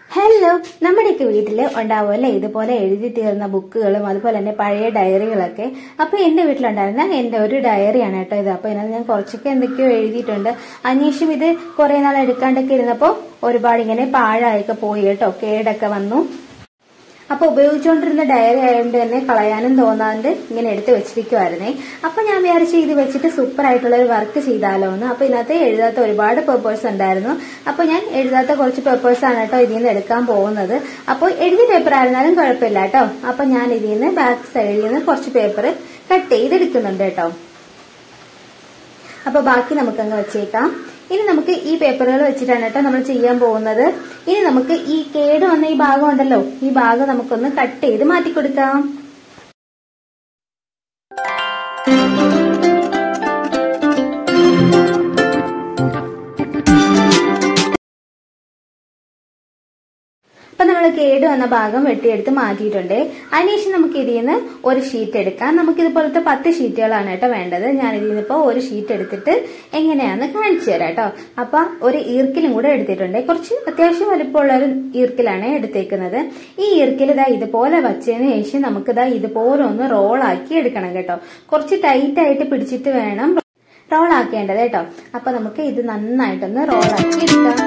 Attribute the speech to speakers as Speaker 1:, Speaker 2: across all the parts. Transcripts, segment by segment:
Speaker 1: hello നമ്മുടെയൊക്കെ വീട്ടിൽ ഉണ്ടാവുമല്ലേ ഇതുപോലെ എഴുതി തീർന്ന ബുക്കുകളും അതുപോലെ തന്നെ പഴയ ഡയറികളൊക്കെ അപ്പൊ എന്റെ വീട്ടിലുണ്ടായിരുന്ന എന്റെ ഒരു ഡയറിയാണ് കേട്ടോ ഇത് അപ്പൊ ഇതിനകത്ത് ഞാൻ കുറച്ചൊക്കെ എന്തൊക്കെയോ എഴുതിയിട്ടുണ്ട് അന്വേഷണം ഇത് കുറെ നാൾ എടുക്കാണ്ടൊക്കെ ഇരുന്നപ്പോ ഒരുപാട് ഇങ്ങനെ പാഴായൊക്കെ പോയി കേട്ടോ കേടൊക്കെ വന്നു അപ്പൊ ഉപയോഗിച്ചുകൊണ്ടിരുന്ന ഡയറി ആയതുകൊണ്ട് തന്നെ കളയാനും തോന്നാണ്ട് ഇങ്ങനെ എടുത്ത് വെച്ചിരിക്കുവായിരുന്നേ അപ്പൊ ഞാൻ വിചാരിച്ചു ഇത് വെച്ചിട്ട് സൂപ്പർ ആയിട്ടുള്ള ഒരു വർക്ക് ചെയ്താലോ എന്ന് അപ്പൊ ഇതിനകത്ത് എഴുതാത്ത ഒരുപാട് പേപ്പേഴ്സ് ഉണ്ടായിരുന്നു അപ്പൊ ഞാൻ എഴുതാത്ത കുറച്ച് പേപ്പേഴ്സ് ആണ് കേട്ടോ ഇതിൽ നിന്ന് എടുക്കാൻ പോകുന്നത് അപ്പോൾ എഴുതിയ പേപ്പർ ആയിരുന്നാലും കുഴപ്പമില്ല കേട്ടോ അപ്പൊ ഞാൻ ഇതിൽ നിന്ന് ബാക്ക് സൈഡിൽ നിന്ന് കുറച്ച് പേപ്പർ കട്ട് ചെയ്തെടുക്കുന്നുണ്ട് കേട്ടോ അപ്പൊ ബാക്കി നമുക്കങ്ങ് വെച്ചേക്കാം ഇനി നമുക്ക് ഈ പേപ്പറുകൾ വെച്ചിട്ടാണ് കേട്ടോ നമ്മൾ ചെയ്യാൻ പോകുന്നത് ഇനി നമുക്ക് ഈ കേട് വന്ന ഈ ഭാഗം ഉണ്ടല്ലോ ഈ ഭാഗം നമുക്കൊന്ന് കട്ട് ചെയ്ത് മാറ്റി കൊടുക്കാം അപ്പൊ നമ്മൾ കേട് വന്ന ഭാഗം വെട്ടിയെടുത്ത് മാറ്റിയിട്ടുണ്ട് അതിനുശേഷം നമുക്ക് ഇതിൽ നിന്ന് ഒരു ഷീറ്റ് എടുക്കാം നമുക്ക് ഇതുപോലത്തെ പത്ത് ഷീറ്റുകളാണ് കേട്ടോ വേണ്ടത് ഞാൻ ഇതിൽ നിന്ന് ഇപ്പോൾ ഒരു ഷീറ്റ് എടുത്തിട്ട് എങ്ങനെയാന്ന് കാണിച്ചു തരാം കേട്ടോ അപ്പൊ ഒരു ഈർക്കിലും കൂടെ എടുത്തിട്ടുണ്ട് കുറച്ച് അത്യാവശ്യം വലുപ്പമുള്ള ഒരു ഈർക്കിലാണ് എടുത്തേക്കുന്നത് ഈ ഈർക്കിൽ ഇതാ ഇതുപോലെ വച്ചതിന് ശേഷം നമുക്ക് ഇതാ ഇതുപോലെ ഒന്ന് റോളാക്കി എടുക്കണം കേട്ടോ കുറച്ച് ടൈറ്റ് ആയിട്ട് പിടിച്ചിട്ട് വേണം റോൾ ആക്കേണ്ടത് കേട്ടോ അപ്പൊ നമുക്ക് ഇത് നന്നായിട്ടൊന്ന് റോളാക്കി എടുക്കാം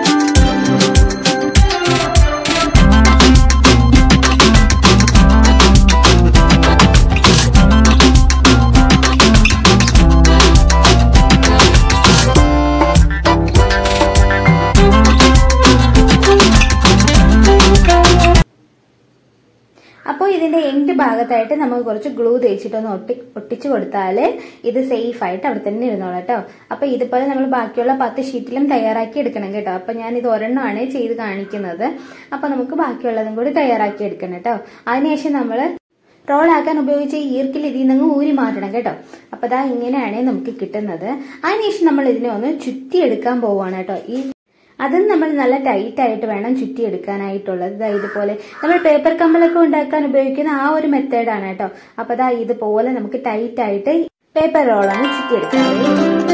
Speaker 1: അപ്പോൾ ഇതിന്റെ എൻഡ് ഭാഗത്തായിട്ട് നമുക്ക് കുറച്ച് ഗ്ലൂ തേച്ചിട്ടൊന്ന് ഒട്ടി ഒട്ടിച്ചു കൊടുത്താൽ ഇത് സേഫ് ആയിട്ട് അവിടെ തന്നെ ഇരുന്നോളാം കേട്ടോ അപ്പൊ ഇതുപോലെ നമ്മൾ ബാക്കിയുള്ള പത്ത് ഷീറ്റിലും തയ്യാറാക്കി എടുക്കണം കേട്ടോ അപ്പൊ ഞാൻ ഇത് ഒരെണ്ണമാണ് ചെയ്ത് കാണിക്കുന്നത് അപ്പൊ നമുക്ക് ബാക്കിയുള്ളതും കൂടി തയ്യാറാക്കി എടുക്കണം കേട്ടോ അതിനുശേഷം നമ്മൾ റോളാക്കാൻ ഉപയോഗിച്ച ഈ ഈർക്കിൽ ഇതിൽ നിന്ന് ഊരി മാറ്റണം കേട്ടോ അപ്പൊ ദാ ഇങ്ങനെയാണ് നമുക്ക് കിട്ടുന്നത് അതിനുശേഷം നമ്മൾ ഇതിനെ ഒന്ന് ചുറ്റിയെടുക്കാൻ പോവാണ് കേട്ടോ ഈ അതും നമ്മൾ നല്ല ടൈറ്റ് ആയിട്ട് വേണം ചുറ്റി എടുക്കാനായിട്ടുള്ളത് ഇതാ ഇതുപോലെ നമ്മൾ പേപ്പർ കമ്പലൊക്കെ ഉണ്ടാക്കാൻ ഉപയോഗിക്കുന്ന ആ ഒരു മെത്തേഡാണ് കേട്ടോ അപ്പൊ ദാ ഇതുപോലെ നമുക്ക് ടൈറ്റ് ആയിട്ട് പേപ്പർ റോളാണ് ചുറ്റിയെടുക്കുന്നത്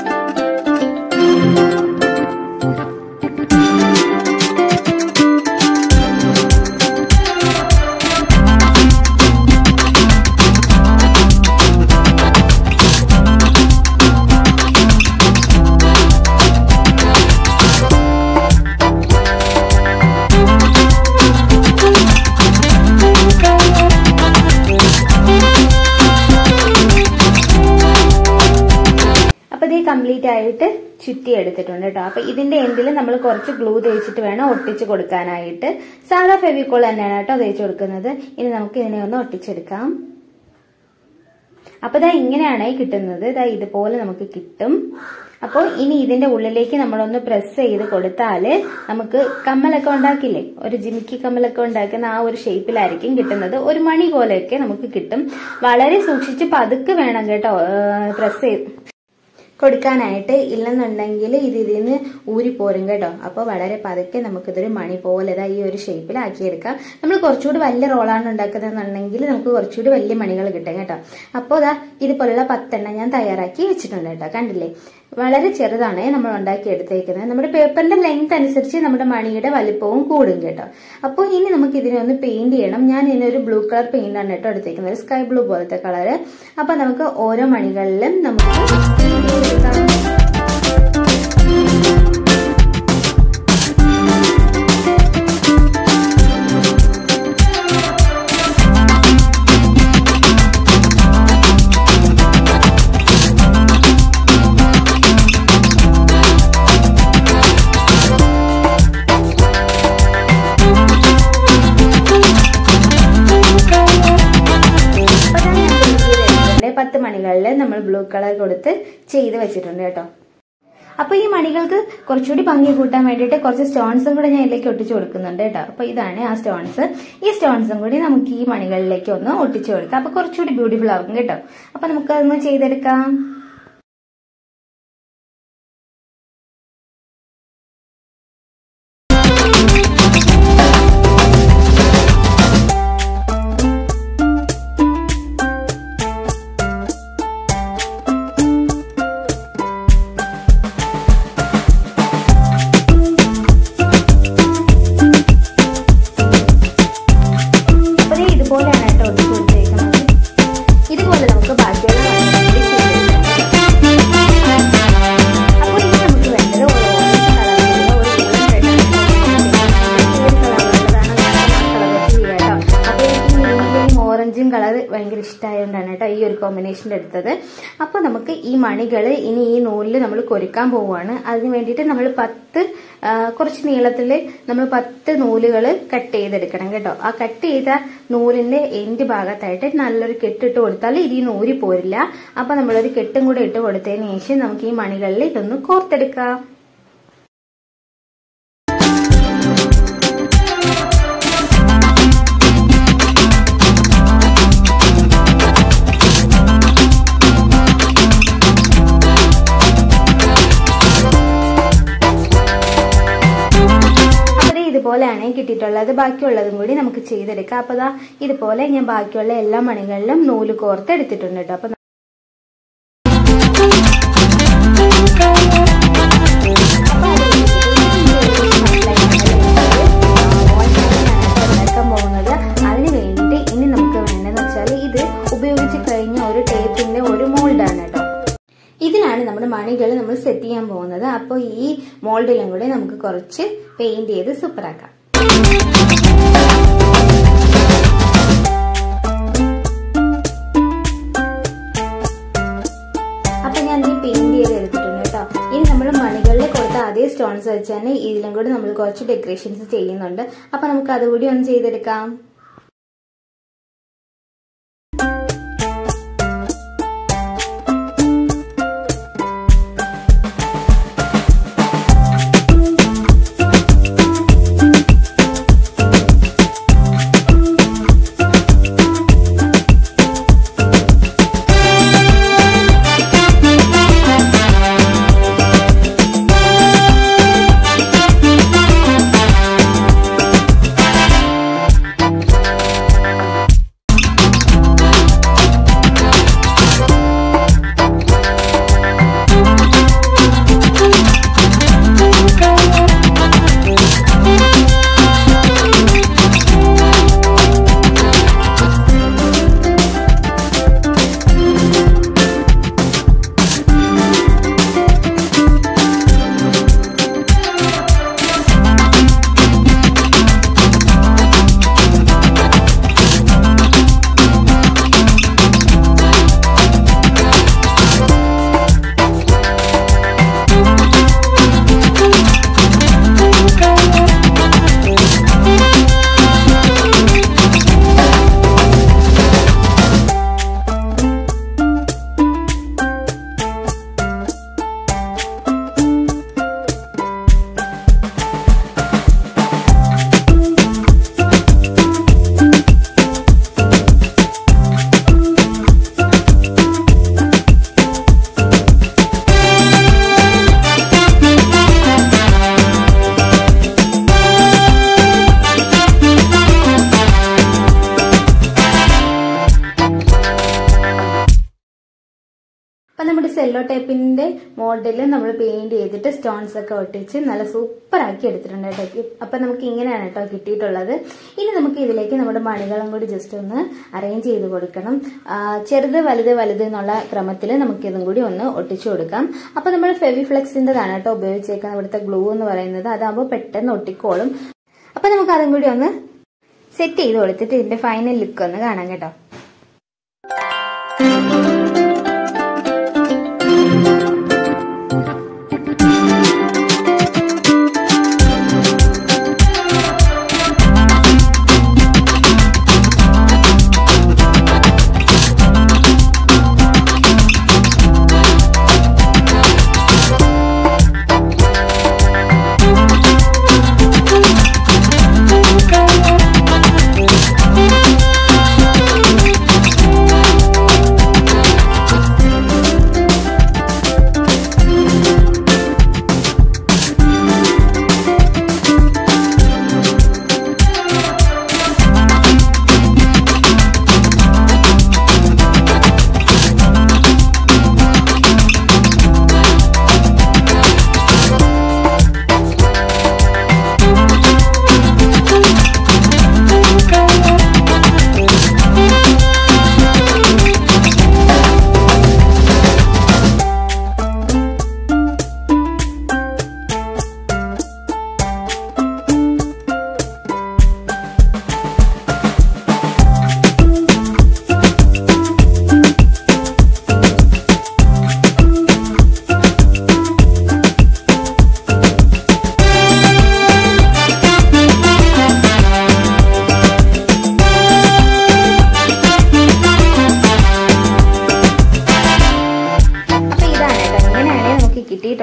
Speaker 1: അപ്പൊ ഇത് കംപ്ലീറ്റ് ആയിട്ട് ചുറ്റി എടുത്തിട്ടുണ്ട് കേട്ടോ അപ്പൊ ഇതിന്റെ എൻഡിൽ നമ്മൾ കുറച്ച് ഗ്ലൂ തേച്ചിട്ട് വേണം ഒട്ടിച്ച് കൊടുക്കാനായിട്ട് സാധാ ഫെവിക്കോൾ തന്നെയാണ് കേട്ടോ തേച്ച് കൊടുക്കുന്നത് ഇനി നമുക്ക് ഇതിനെ ഒന്ന് ഒട്ടിച്ചെടുക്കാം അപ്പൊ ഇതാ ഇങ്ങനെയാണ് കിട്ടുന്നത് ഇതാ ഇതുപോലെ നമുക്ക് കിട്ടും അപ്പോൾ ഇനി ഇതിന്റെ ഉള്ളിലേക്ക് നമ്മളൊന്ന് പ്രസ് ചെയ്ത് കൊടുത്താല് നമുക്ക് കമ്മലൊക്കെ ഉണ്ടാക്കില്ലേ ഒരു ജിമിക്കി കമ്മലൊക്കെ ഉണ്ടാക്കുന്ന ആ ഒരു ഷേപ്പിലായിരിക്കും കിട്ടുന്നത് ഒരു മണി പോലെയൊക്കെ നമുക്ക് കിട്ടും വളരെ സൂക്ഷിച്ച് പതുക്കെ വേണം കേട്ടോ പ്രസ് ചെയ്ത് കൊടുക്കാനായിട്ട് ഇല്ലെന്നുണ്ടെങ്കിൽ ഇത് ഇതിൽ നിന്ന് ഊരിപ്പോരും കേട്ടോ അപ്പോൾ വളരെ പതുക്കെ നമുക്കിതൊരു മണി പോലെ ഇതാ ഈ ഒരു ഷേപ്പിലാക്കിയെടുക്കാം നമ്മൾ കുറച്ചുകൂടി വലിയ റോളാണ് ഉണ്ടാക്കുന്നതെന്നുണ്ടെങ്കിൽ നമുക്ക് കുറച്ചുകൂടി വലിയ മണികൾ കിട്ടും കേട്ടോ അപ്പോൾ ഇതാ ഇതുപോലുള്ള പത്തെണ്ണം ഞാൻ തയ്യാറാക്കി വെച്ചിട്ടുണ്ട് കേട്ടോ കണ്ടില്ലേ വളരെ ചെറുതാണ് നമ്മൾ ഉണ്ടാക്കി എടുത്തേക്കുന്നത് നമ്മുടെ പേപ്പറിന്റെ ലെങ്ത് അനുസരിച്ച് നമ്മുടെ മണിയുടെ വലിപ്പവും കൂടും കേട്ടോ അപ്പോൾ ഇനി നമുക്ക് ഇതിനെ ഒന്ന് പെയിന്റ് ചെയ്യണം ഞാൻ ഇതിനൊരു ബ്ലൂ കളർ പെയിന്റ് ആണ് കേട്ടോ എടുത്തേക്കുന്നത് സ്കൈ ബ്ലൂ പോലത്തെ കളറ് അപ്പൊ നമുക്ക് ഓരോ മണികളിലും നമുക്ക് പെയിന്റ് ചെയ്തെടുക്കാം പത്ത് മണികളിൽ നമ്മൾ ബ്ലൂ കളർ കൊടുത്ത് ചെയ്ത് വെച്ചിട്ടുണ്ട് കേട്ടോ അപ്പൊ ഈ മണികൾക്ക് കുറച്ചുകൂടി ഭംഗി കൂട്ടാൻ വേണ്ടിയിട്ട് കുറച്ച് സ്റ്റോൺസും കൂടെ ഞാൻ ഇതിലേക്ക് ഒട്ടിച്ചു കൊടുക്കുന്നുണ്ട് കേട്ടോ അപ്പൊ ഇതാണ് ആ സ്റ്റോൺസ് ഈ സ്റ്റോൺസും കൂടി നമുക്ക് ഈ മണികളിലേക്ക് ഒന്ന് ഒട്ടിച്ചു കൊടുക്കാം അപ്പൊ കുറച്ചുകൂടി ബ്യൂട്ടിഫുൾ ആകും കേട്ടോ അപ്പൊ നമുക്ക് അതൊന്ന് ചെയ്തെടുക്കാം കളർ ഭയങ്കര ഇഷ്ടമായതുകൊണ്ടാണ് കേട്ടോ ഈ ഒരു കോമ്പിനേഷൻ്റെ എടുത്തത് അപ്പോൾ നമുക്ക് ഈ മണികൾ ഇനി ഈ നൂലിൽ നമ്മൾ കൊരുക്കാൻ പോവുകയാണ് അതിന് വേണ്ടിയിട്ട് നമ്മൾ പത്ത് ആ, കുറച്ച് നീളത്തിൽ നമ്മൾ പത്ത് നൂലുകൾ കട്ട് ചെയ്തെടുക്കണം കേട്ടോ ആ കട്ട് ചെയ്ത നൂലിന്റെ എൻഡ് ഭാഗത്തായിട്ട് നല്ലൊരു കെട്ടിട്ട് കൊടുത്താൽ ഇത് ഈ നൂരി പോരില്ല അപ്പൊ നമ്മളൊരു കെട്ടും കൂടെ ഇട്ട് കൊടുത്തതിന് ശേഷം നമുക്ക് ഈ മണികളിൽ ഇതൊന്ന് കോർത്തെടുക്കാം അപ്പോൾ ദേ ഇതുപോലെയാണ് കിട്ടിയിട്ടുള്ളത് ബാക്കിയുള്ളതും കൂടി നമുക്ക് ചെയ്തെടുക്കാം അപ്പോൾ ദാ ഇതുപോലെ ഞാൻ ബാക്കിയുള്ള എല്ലാ മണികളിലും നൂല് കോർത്ത് എടുത്തിട്ടുണ്ട് കേട്ടോ അപ്പോൾ പോകുന്നത് അതിന് വേണ്ടിയിട്ട് ഇനി നമുക്ക് വേണ്ടതെന്ന് വെച്ചാൽ ഇത് ഉപയോഗിച്ച് കഴിഞ്ഞ ഒരു ടേപ്പിന്റെ ഒരു മോൾഡാണ് കേട്ടോ ഇതിലാണ് നമ്മുടെ മണികൾ നമ്മൾ സെറ്റ് ചെയ്യാൻ പോകുന്നത് അപ്പോൾ ഈ മോൾഡിലും കൂടി നമുക്ക് കുറച്ച് പെയിന്റ് ചെയ്ത് സൂപ്പറാക്കാം അപ്പൊ ഞാൻ ഈ പെയിന്റ് ചെയ്ത് എടുത്തിട്ടുണ്ട് കേട്ടോ ഇനി നമ്മൾ മണികളിൽ കൊടുത്ത അതേ സ്റ്റോൺസ് വെച്ച് തന്നെ ഇതിലും കൂടി നമ്മൾ കുറച്ച് ഡെക്കറേഷൻസ് ചെയ്യുന്നുണ്ട് അപ്പൊ നമുക്ക് അതുകൂടി ഒന്ന് ചെയ്തെടുക്കാം അപ്പൊ നമ്മുടെ സെല്ലോ ടൈപ്പിന്റെ മോഡലിൽ നമ്മൾ പെയിന്റ് ചെയ്തിട്ട് സ്റ്റോൺസ് ഒക്കെ ഒട്ടിച്ച് നല്ല സൂപ്പർ ആക്കി എടുത്തിട്ടുണ്ട് കേട്ടോ അപ്പൊ നമുക്ക് ഇങ്ങനെയാണ് കേട്ടോ കിട്ടിയിട്ടുള്ളത് ഇനി നമുക്ക് ഇതിലേക്ക് നമ്മുടെ മണികളും കൂടി ജസ്റ്റ് ഒന്ന് അറേഞ്ച് ചെയ്ത് കൊടുക്കണം ആ, ചെറുത് വലുത് വലുത് എന്നുള്ള ക്രമത്തിൽ നമുക്ക് ഇതും കൂടി ഒന്ന് ഒട്ടിച്ചു കൊടുക്കാം അപ്പൊ നമ്മൾ ഫെവിഫ്ലെക്സിന്റെതാണ് കേട്ടോ ഉപയോഗിച്ചേക്കുന്നത് ഇവിടുത്തെ ഗ്ലൂ എന്ന് പറയുന്നത് അതാകുമ്പോൾ പെട്ടെന്ന് ഒട്ടിക്കോളും അപ്പൊ നമുക്ക് അതും കൂടി ഒന്ന് സെറ്റ് ചെയ്ത് കൊടുത്തിട്ട് ഇതിന്റെ ഫൈനൽ ലുക്ക് ഒന്ന് കാണാം കേട്ടോ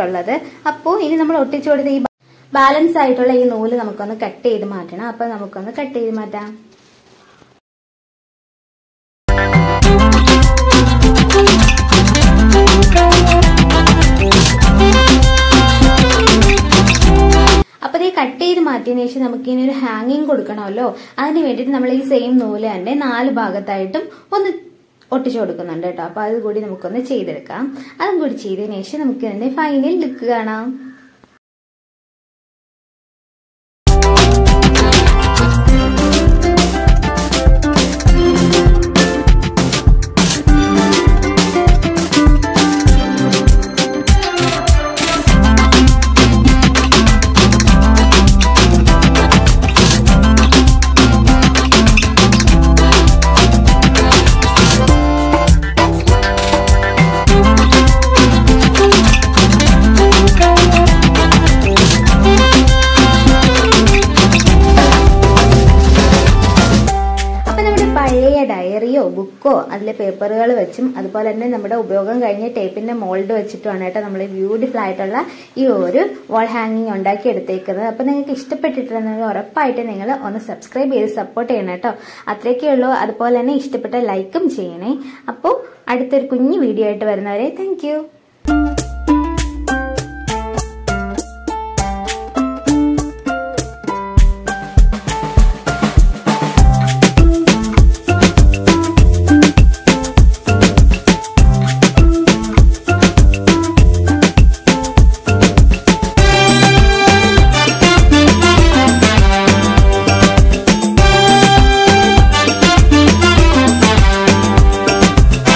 Speaker 1: കിട്ടിയിട്ടുള്ളത് അപ്പോൾ ഇനി നമ്മൾ ഒട്ടിച്ചു കൊടുത്ത ഈ ബാലൻസ് ആയിട്ടുള്ള ഈ നൂല് നമുക്കൊന്ന് കട്ട് ചെയ്ത് മാറ്റണം അപ്പൊ നമുക്കൊന്ന് കട്ട് ചെയ്ത് മാറ്റാം അപ്പൊ ഇത് കട്ട് ചെയ്ത് മാറ്റിയതിനു ശേഷം നമുക്ക് ഇനി ഒരു ഹാങ്ങിങ് കൊടുക്കണമല്ലോ അതിന് വേണ്ടിയിട്ട് നമ്മൾ ഈ സെയിം നൂല് തന്നെ നാല് ഭാഗത്തായിട്ടും ഒന്ന് ഒട്ടിച്ചു കൊടുക്കുന്നുണ്ട് കേട്ടോ അപ്പൊ അത് കൂടി നമുക്കൊന്ന് ചെയ്തെടുക്കാം അതും കൂടി ചെയ്തതിനു ശേഷം നമുക്ക് ഇതിന്റെ ഫൈനൽ ലുക്ക് കാണാം അപ്പൊ നമ്മുടെ പഴയ ഡയറിയോ ബുക്കോ അതിലെ പേപ്പറുകൾ വെച്ചും അതുപോലെ തന്നെ നമ്മുടെ ഉപയോഗം കഴിഞ്ഞ ടേപ്പിന്റെ മോൾഡ് വെച്ചിട്ടുമാണ് കേട്ടോ നമ്മൾ ബ്യൂട്ടിഫുൾ ആയിട്ടുള്ള ഈ ഒരു വാൾ ഹാങ്ങിങ് ഉണ്ടാക്കി എടുത്തേക്കുന്നത് അപ്പൊ നിങ്ങൾക്ക് ഇഷ്ടപ്പെട്ടിട്ടുണ്ടെങ്കിൽ ഉറപ്പായിട്ട് നിങ്ങൾ ഒന്ന് സബ്സ്ക്രൈബ് ചെയ്ത് സപ്പോർട്ട് ചെയ്യണം കേട്ടോ അത്രയൊക്കെ ഉള്ളൂ അതുപോലെ തന്നെ ഇഷ്ടപ്പെട്ട ലൈക്കും ചെയ്യണേ അപ്പോൾ അടുത്തൊരു കുഞ്ഞു വീഡിയോ ആയിട്ട് വരുന്നവരെ താങ്ക്